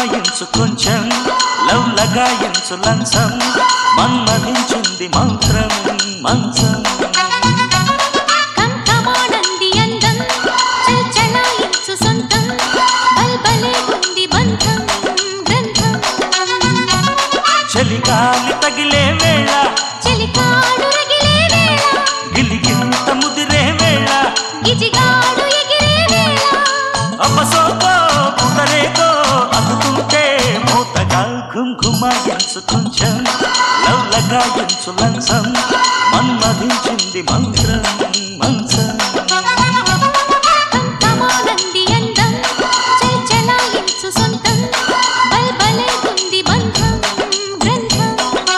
ఘుమాయించు కొంచెం లవ్ లగాయించు లంచం మన్మధించింది మంత్రం మంచం కంకమానంది అందం చల్చలాయించు సొంతం బల్బలే ఉంది బంధం గ్రంథం చలిగాలి తగిలే వేళ చెలికాడు రగిలే వేళ గిలిగింత ముదిరే వేళ గిజిగాడు ఎగిరే వేళ అపసోకో కుదరేకో అందుకుంటే మూతగా ఘుంఘుమాయించు కొంచెం లవ్ లగాయించు లంచం మన్మధించింది మంత్రం మంచం కంకమానంది అందం చల్చలాయించు సొంతం బల్బలే ఉంది బంధం గ్రంథం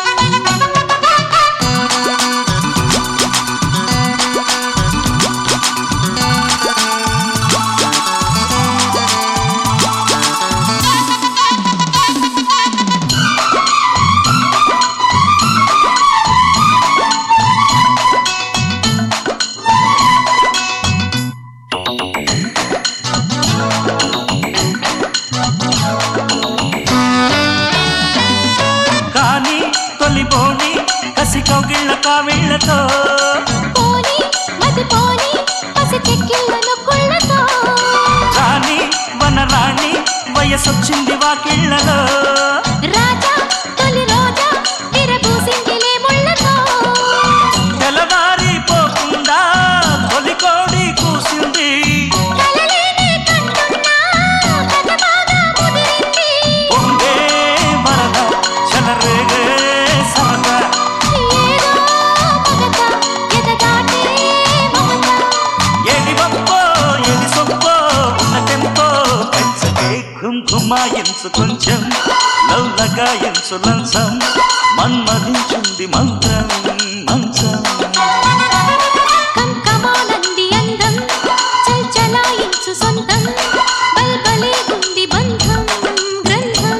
కానీ తొలిపోని కసి కౌగిళ్ళ కావిళ్ళతో పోని మది పోని పసి చెక్కిళ్ళను కుళ్ళతో రాణి వనరాణి వయసొచ్చింది వాకిళ్ళలో రాజా తొలి రోజా విరబూసిందిలే ముళ్ళతో తెల్లవారిపోకుండా తొలి కోడి కూసింది కలలేనే కంటున్నా కథ బాగా ముదిరింది పొంగే వరద చెలరేగే సరద ఏదో మగత ఎదగాటే మమత ఏది వప్పో ఏది సొప్పో ఉన్న టెంపో పెంచకే ఘుంఘుమాయించు కొంచెం లవ్ లగాయించు లంచం మన్మధించింది మంత్రం మంచం కంకమానంది అందం చల్చలాయించు సొంతం బల్బలే ఉంది బంధం గ్రంథం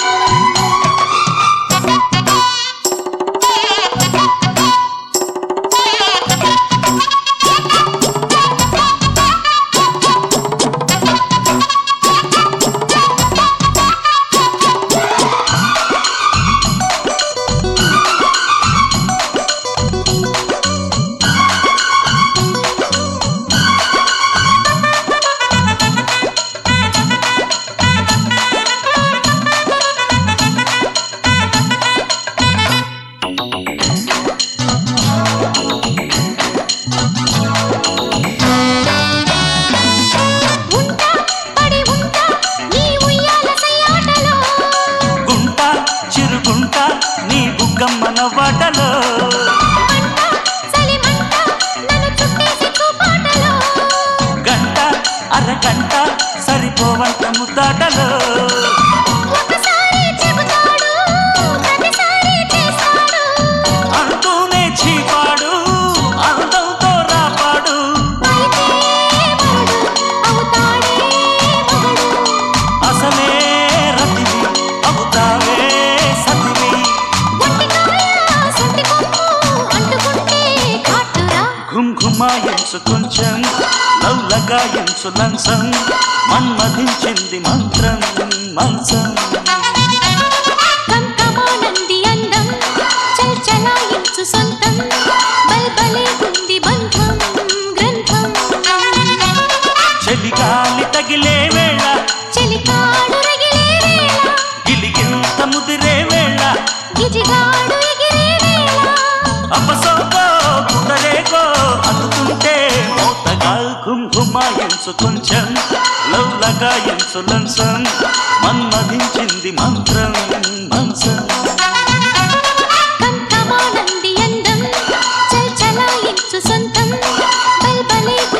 ఉంటా పడి ఉంటా నీ ఉయ్యాల సయ్యాటలో గుంట చిరుగుంట నీ బుగ్గమ్మన వాటలో మంట చలిమంట నన్ను చుట్టేసి చూపాటలో గంట అరగంట సరిపోవంత ముద్దాటలో ఒకసారి చెబుతాడు ప్రతిసారి చేస్తాడు అంటూనే చీపాడు అందంతో రాపాడు అయితే మరుడు అవుతాడే మగడు అసలే రతివి అవుతావే సతివి ఒంటికాయ సొంటి కొమ్ము అంటుకుంటే కాటురా ఘుంఘుమాయించు కొంచెం లవ్ లగాయించు లంచం మన్మధించింది మంత్రం మంచం కంకమానంది అందం చల్చలాయించు సొంతం బల్బలే ఉంది బంధం గ్రంథం చలిగాలి తగిలే వేళ చెలికాడు రగిలే వేళ గిలిగింత ముదిరే వేళ గిజిగాడు ఎగిరే వేళ అపసోకో కుదరేకో అందుకుంటే మోతగా ఘుంఘుమాయించు కొంచెం లవ్ లగాయించు లంచం మన్మధించింది మంత్రం మంచం కంకమానంది అందం చల్చలాయించు సొంతం బల్బలే